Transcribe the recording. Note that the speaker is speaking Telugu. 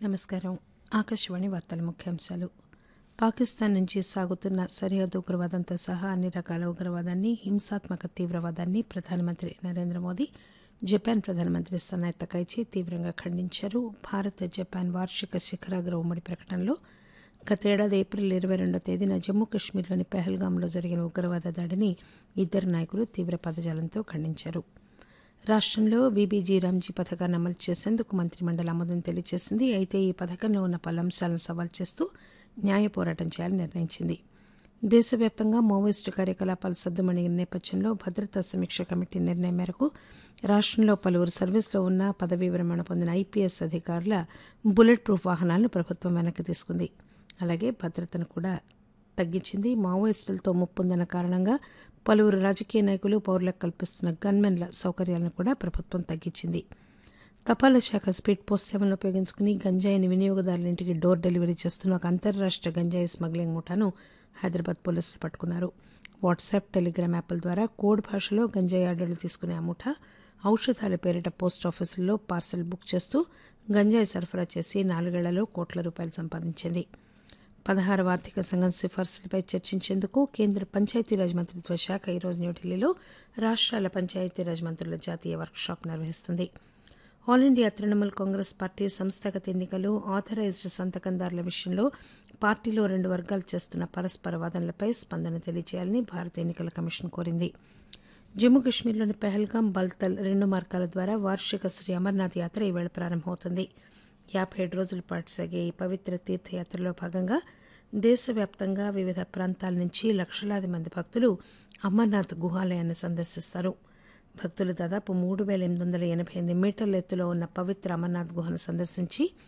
నమస్కారం ఆకాశవాణి వార్తల ముఖ్యాంశాలు పాకిస్తాన్ నుంచి సాగుతున్న సరిహద్దు ఉగ్రవాదంతో సహా అన్ని రకాల ఉగ్రవాదాన్ని హింసాత్మక తీవ్రవాదాన్ని ప్రధానమంత్రి నరేంద్ర మోదీ జపాన్ ప్రధానమంత్రి సనాయ్ తకైచి తీవ్రంగా ఖండించారు భారత్ జపాన్ వార్షిక శిఖరాగ్ర ఉమ్మడి ప్రకటనలో గతేడాది ఏప్రిల్ ఇరవై రెండో తేదీన జమ్మూ కశ్మీర్లోని పెహల్గాంలో జరిగిన ఉగ్రవాద దాడిని ఇద్దరు నాయకులు తీవ్ర పదజాలంతో ఖండించారు రాష్టంలో బీబీజీ రామ్జీ పథకాన్ని అమలు చేసేందుకు మంత్రిమండలి ఆమోదం తెలియజేసింది అయితే ఈ పథకంలో ఉన్న పలు అంశాలను సవాల్ చేస్తూ న్యాయ పోరాటం చేయాలని నిర్ణయించింది దేశవ్యాప్తంగా మావోయిస్టు కార్యకలాపాలు సద్దుమణిగిన నేపథ్యంలో భద్రతా సమీక్ష కమిటీ నిర్ణయం మేరకు రాష్టంలో పలువురు సర్వీసులో ఉన్న పదవీ విరమణ పొందిన ఐపీఎస్ అధికారుల బుల్లెట్ ప్రూఫ్ వాహనాలను ప్రభుత్వం వెనక్కి తీసుకుంది అలాగే భద్రతను కూడా తగ్గించింది మావోయిస్టులతో ముప్పుందన్న కారణంగా పలువురు రాజకీయ నాయకులు పౌరులకు కల్పిస్తున్న గన్మెన్ల సౌకర్యాలను కూడా ప్రభుత్వం తగ్గించింది తపాలా శాఖ స్పీడ్ పోస్ట్ సేవలను ఉపయోగించుకుని గంజాయిని వినియోగదారుల ఇంటికి డోర్ డెలివరీ చేస్తున్న ఒక అంతర్రాష్ట్ర గంజాయి స్మగ్లింగ్ ముఠాను హైదరాబాద్ పోలీసులు పట్టుకున్నారు వాట్సాప్ టెలిగ్రామ్ యాప్ల ద్వారా కోడ్ భాషలో గంజాయి ఆర్డర్లు తీసుకునే ఆ ముఠా ఔషధాల పేరిట పోస్ట్ ఆఫీసుల్లో పార్సల్ బుక్ చేస్తూ గంజాయి సరఫరా చేసి నాలుగేళ్లలో కోట్ల రూపాయలు సంపాదించింది పదహారవ ఆర్థిక సంఘం సిఫార్సులపై చర్చించేందుకు కేంద్ర పంచాయతీరాజ్ మంత్రిత్వ శాఖ ఈరోజు న్యూఢిల్లీలో రాష్ట్రాల పంచాయతీరాజ్ మంత్రుల జాతీయ వర్క్షాప్ నిర్వహిస్తుంది all India Trinamool Congress party సంస్థాగత ఎన్నికలు ఆథరైజ్డ్ సంతకందారుల విషయంలో పార్టీలో రెండు వర్గాలు చేస్తున్న పరస్పర వాదనలపై స్పందన తెలియజేయాలని భారత ఎన్నికల కమిషన్ కోరింది జమ్మూ కశ్మీర్లోని పెహల్గాం బల్తల్ రెండు మార్గాల ద్వారా వార్షిక శ్రీ అమర్నాథ్ యాత్ర ఈవేళ ప్రారంభమవుతుంది యాభై ఏడు రోజుల పాటు సాగే ఈ పవిత్ర తీర్థయాత్రలో భాగంగా దేశవ్యాప్తంగా వివిధ ప్రాంతాల నుంచి లక్షలాది మంది భక్తులు అమర్నాథ్ గుహాలయాన్ని సందర్శిస్తారు భక్తులు దాదాపు మూడు వేల ఎనిమిది వందల ఎనభై ఎనిమిది మీటర్ల ఎత్తులో ఉన్న పవిత్ర అమర్నాథ్ గుహను సందర్శించి